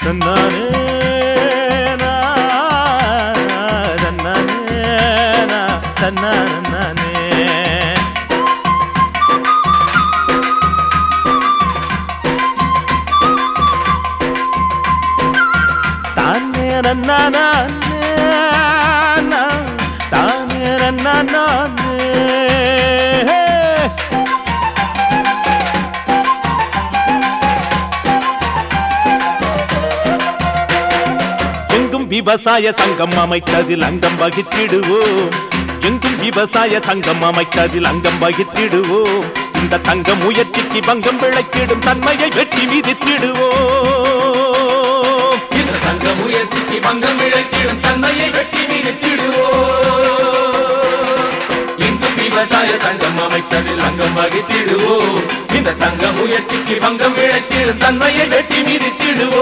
தன்னானே நா, தன்னானே நா, தன்னானே தானே நன்னானே தானே நன்னானே எங்கும் விவசாய சங்கம் அமைத்ததில் அங்கம் வகித்திடுவோம் எங்கும் விவசாய சங்கம் அமைத்ததில் அங்கம் வகித்திடுவோம் இந்த தங்க முயற்சிக்கு பங்கம் விளைத்திடும் தன்மையை வெற்றி மீதித்திடுவோம் இந்த தங்க முயற்சிக்கு பங்கம் இழைத்திடும் தன்மையை வெட்டி மீதித்திடுவோ இங்கும் விவசாய சங்கம் அமைத்ததில் அங்கம் வகித்திடுவோ இந்த தங்க முயற்சிக்கு பங்கம் இழைத்திடும் தன்மையை வெட்டி மீதித்திடுவோ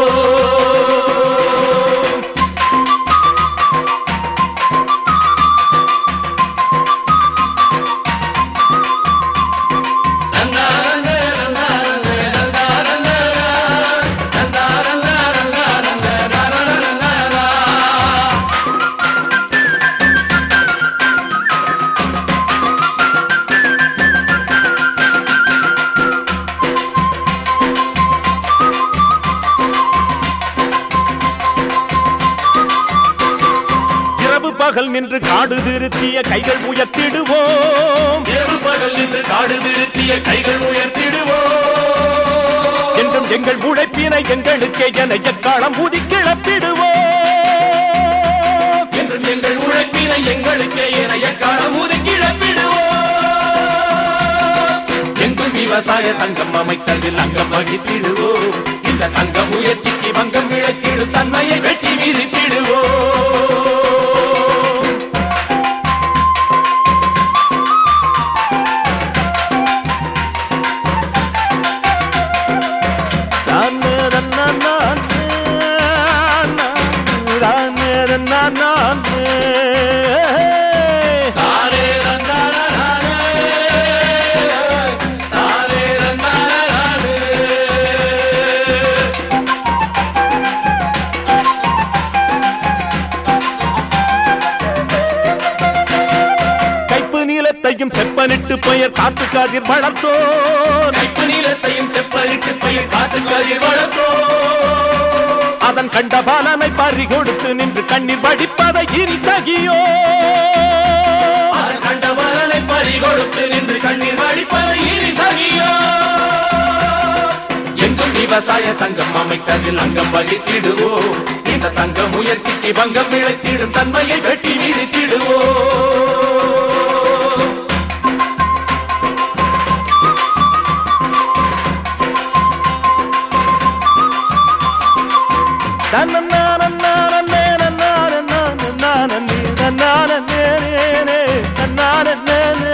இரவு பகல் நின்று காடு திருத்திய கைகள் உயர்த்திடுவோம் இரவு பகல் நின்று காடு திருத்திய கைகள் உயர்த்திடுவோ என்றும் எங்கள் உழைப்பினை எங்களுக்கே என எக்காலம் ஊதி கிளப்பிடுவோம் என்றும் எங்கள் உழைப்பினை எங்களுக்கே இணைய காலம் ஒதுக்கிடப்பிடுவோ எங்கும் விவசாய சங்கம் அமைத்ததில் அங்கம் வகித்திடுவோ இந்த தங்க முயற்சிக்கு பங்கம் இழைத்திடும் தன்மையை வெட்டி மீறித்திடுவோ தானே தன்னானே, தானே தன்னானே. தாரே ரந்தாரே தாரே ரந்தாரே கைப்பு நீளத்தையும் செப்பனிட்டு பெயர் காத்து காதிர் வளர்த்தோர் கைப்பு நீளத்தையும் செப்பலிட்டு பயிர் காத்து கதிர் வளர்த்தோ அதன் கண்ட பாலனை பறி கொடுத்து நின்று கண்ணீர் வடிப்பதை இனி தகியோ அவர் கண்ட மலனை பறி கொடுத்து நின்று கண்ணீர் வடிப்பதை இனி சகியோ எங்கும் விவசாய சங்கம் அமைத்ததில் அங்கம் வகித்திடுவோ இந்த தங்க முயற்சிக்கு பங்கம் இழைத்திடும் தன்மையை வெட்டி வீழ்த்திடுவோ தன்னன்னானன்னானன்னே, நன்னானன்னானன்னானன்னே, நன்னானன்னேனே, நன்னானன்னேனே.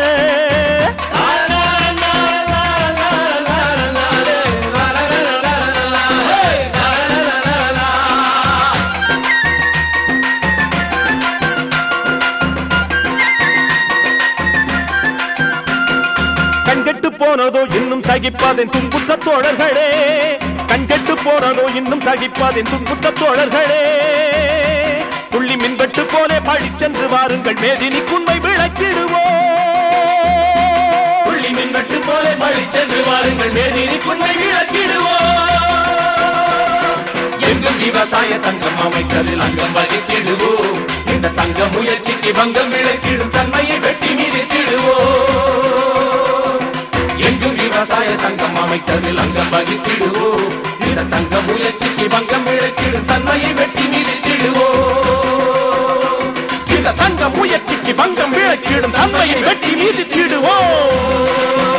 கண்கெட்டு போனதோ இன்னும் சகிப்பாதென் துன்புற்ற தோழர்களே கண்கெட்டு போனதோ இன்னும் சகிப்பாதென் துன்புற்ற தோழர்களே புள்ளி மின்வெட்டு போலே பழிச்சென்று வாருங்கள் மேதினிக்குண்மை விளக்கிடுவோம் புள்ளி மின்வெட்டு போல பழி சென்று வாருங்கள் மேதினி புன்மை விளக்கிடுவோம் எங்கும் விவசாய சங்கம் அமைத்ததில் அங்கம் வகித்திடுவோம் இந்த தங்க முயற்சிக்கு பங்கம் விளக்கிடும் தன்மையை வெட்டி மீதித்திடுவோம் எங்கும் விவசாய சங்கம் அமைத்ததில் அங்கம் வகித்திடுவோம் இந்த தங்க முயற்சிக்கு பங்கம் விளக்கிடும் தன்மையை வெட்டி மீதித்திடுவோம் இந்த தங்க முயற்சிக்கு பங்கம் விளக்கிடும் தன்மையை வெட்டி மீதித்திடுவோம்